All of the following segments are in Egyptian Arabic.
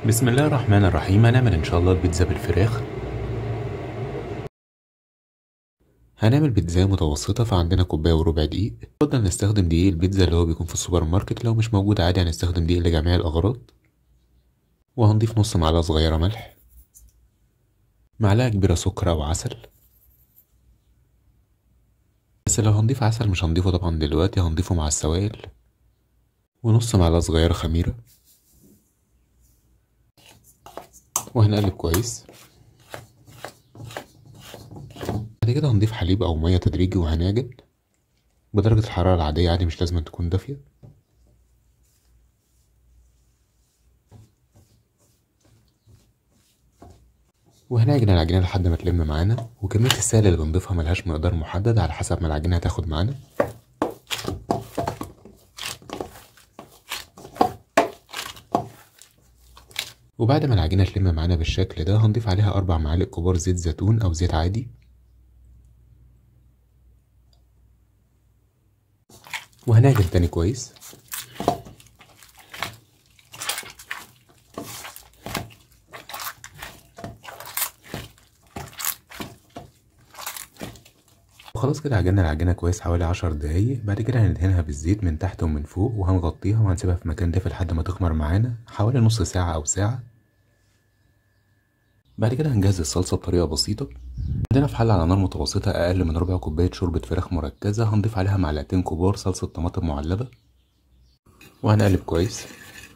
بسم الله الرحمن الرحيم هنعمل ان شاء الله البيتزا بالفراخ هنعمل بيتزا متوسطة فعندنا كوباية وربع دقيق نفضل نستخدم دقيق البيتزا اللي هو بيكون في السوبر ماركت لو مش موجود عادي هنستخدم دقيق لجميع الأغراض وهنضيف نص معلقة صغيرة ملح معلقة كبيرة سكر أو عسل بس لو هنضيف عسل مش هنضيفه طبعا دلوقتي هنضيفه مع السوائل ونص معلقة صغيرة خميرة وهنقلب كويس بعد كده هنضيف حليب أو مية تدريجي وهنعجن بدرجة الحرارة العادية عادي مش لازم تكون دافية وهنعجن العجينة لحد ما تلم معانا وكمية السائل اللي بنضيفها ملهاش مقدار محدد على حسب ما العجينة هتاخد معانا وبعد ما العجينة تلم معانا بالشكل ده هنضيف عليها أربع معالق كبار زيت زيتون أو زيت عادي وهنعجن تاني كويس وخلاص كده عجنا العجينة كويس حوالي عشر دقايق بعد كده هندهنها بالزيت من تحت ومن فوق وهنغطيها وهنسيبها في مكان دافي لحد ما تخمر معانا حوالي نص ساعة أو ساعة بعد كده هنجهز الصلصة بطريقة بسيطة عندنا في حلة على نار متوسطة أقل من ربع كوباية شوربة فراخ مركزة هنضيف عليها معلقتين كبار صلصة طماطم معلبة وهنقلب كويس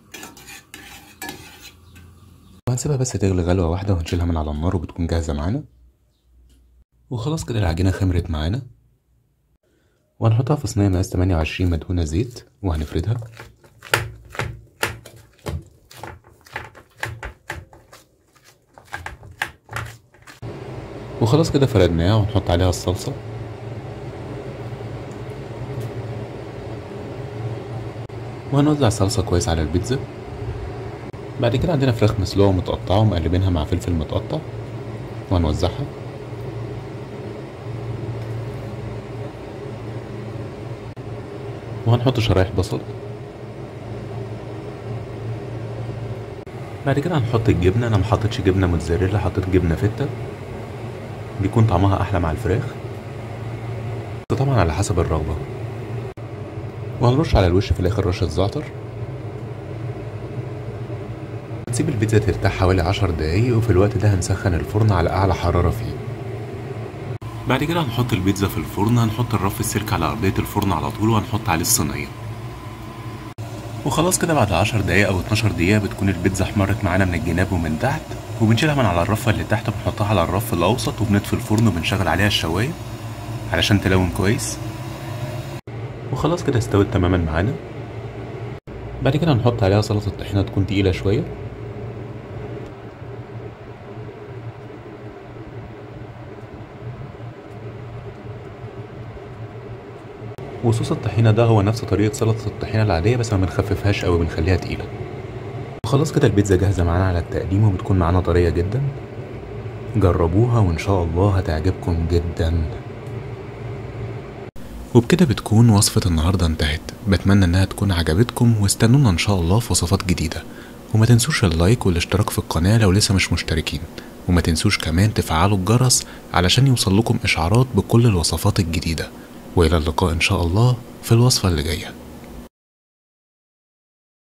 وهنسيبها بس تغلي غلوة واحدة وهنشيلها من على النار وبتكون جاهزة معانا وخلاص كده العجينة خمرت معانا وهنحطها في صينية مقاس 28 مدهونة زيت وهنفردها وخلاص كده فردناها ونحط عليها الصلصة وهنوزع الصلصة كويس على البيتزا بعد كده عندنا فراخ مسلوقة ومتقطعة ومقلبينها مع فلفل متقطع وهنوزعها وهنحط شرايح بصل بعد كده هنحط الجبنة أنا محطتش جبنة موتزاريلا حطيت جبنة فيتا بيكون طعمها أحلى مع الفراخ بس طبعا على حسب الرغبة وهنرش على الوش في الآخر رشة زعتر هنسيب البيتزا ترتاح حوالي عشر دقايق وفي الوقت ده هنسخن الفرن على أعلى حرارة فيه بعد كده هنحط البيتزا في الفرن هنحط الرف السلك على أرضية الفرن على طول وهنحط عليه الصينية وخلاص كده بعد عشر دقايق أو اتناشر دقيقة بتكون البيتزا احمرت معانا من الجناب ومن تحت وبنشيلها من على الرفة اللي تحت بنحطها على الرف الأوسط وبنطفي الفرن وبنشغل عليها الشواية علشان تلون كويس وخلاص كده استوت تماما معانا بعد كده هنحط عليها سلطة طحينة تكون تقيلة شوية وصوص الطحينة ده هو نفس طريقة سلطة الطحينة العادية بس ما بنخففهاش قوي بنخليها تقيلة وخلاص كده البيتزا جاهزة معانا على التقديم وبتكون معانا طرية جدا جربوها وإن شاء الله هتعجبكم جدا وبكده بتكون وصفة النهاردة انتهت بتمنى انها تكون عجبتكم واستنونا ان شاء الله في وصفات جديدة وما تنسوش اللايك والاشتراك في القناة لو لسه مش مشتركين وما تنسوش كمان تفعلوا الجرس علشان يوصل لكم اشعارات بكل الوصفات الجديدة والى اللقاء ان شاء الله في الوصفة اللي جايه